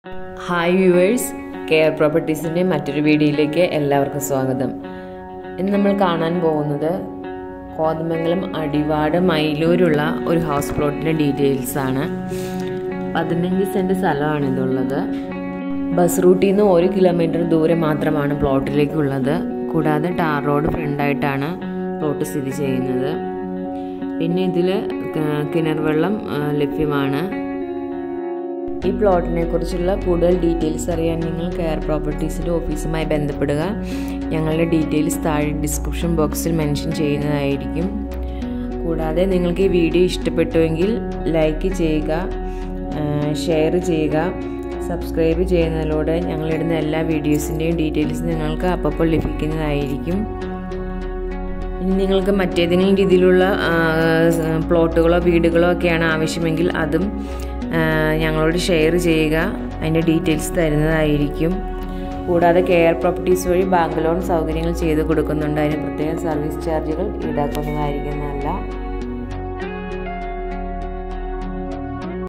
hi viewers care പ്രോപ്പർട്ടീസിൻ്റെ മറ്റൊരു വീഡിയോയിലേക്ക് എല്ലാവർക്കും സ്വാഗതം ഇന്ന് നമ്മൾ കാണാൻ പോകുന്നത് കോതമംഗലം അടിവാട് മയിലൂരുള്ള ഒരു ഹൗസ് പ്ലോട്ടിൻ്റെ ഡീറ്റെയിൽസ് ആണ് പതിനഞ്ച് സെൻറ്റ് സ്ഥലമാണ് ഇതുള്ളത് ബസ് റൂട്ടിൽ നിന്ന് ഒരു കിലോമീറ്റർ ദൂരം മാത്രമാണ് പ്ലോട്ടിലേക്കുള്ളത് കൂടാതെ ടാർ റോഡ് ഫ്രണ്ടായിട്ടാണ് പ്ലോട്ട് സ്ഥിതി ചെയ്യുന്നത് പിന്നെ ഇതിൽ കിണർ വെള്ളം ആ, ലഭ്യമാണ് ഈ പ്ലോട്ടിനെ കുറിച്ചുള്ള കൂടുതൽ ഡീറ്റെയിൽസ് അറിയാൻ നിങ്ങൾ കെയർ പ്രോപ്പർട്ടീസിൻ്റെ ഓഫീസുമായി ബന്ധപ്പെടുക ഞങ്ങളുടെ ഡീറ്റെയിൽസ് താഴെ ഡിസ്ക്രിപ്ഷൻ ബോക്സിൽ മെൻഷൻ ചെയ്യുന്നതായിരിക്കും കൂടാതെ നിങ്ങൾക്ക് ഈ വീഡിയോ ഇഷ്ടപ്പെട്ടുവെങ്കിൽ ലൈക്ക് ചെയ്യുക ഷെയർ ചെയ്യുക സബ്സ്ക്രൈബ് ചെയ്യുന്നതിലൂടെ ഞങ്ങളിടുന്ന എല്ലാ വീഡിയോസിൻ്റെയും ഡീറ്റെയിൽസ് നിങ്ങൾക്ക് അപ്പോൾ ലഭിക്കുന്നതായിരിക്കും ഇനി നിങ്ങൾക്ക് മറ്റേതെങ്കിലും രീതിയിലുള്ള ആ, പ്ലോട്ടുകളോ വീടുകളോ ഒക്കെയാണ് ആവശ്യമെങ്കിൽ അതും ആ, ഞങ്ങളോട് ഷെയർ ചെയ്യുക അതിൻ്റെ ഡീറ്റെയിൽസ് തരുന്നതായിരിക്കും കൂടാതെ കെയർ പ്രോപ്പർട്ടീസ് വഴി ബാങ്ക് ലോൺ സൗകര്യങ്ങൾ ചെയ്തു കൊടുക്കുന്നുണ്ട് അതിന് പ്രത്യേക സർവീസ് ചാർജുകൾ ഈടാക്കുന്നതായിരിക്കുന്നതല്ല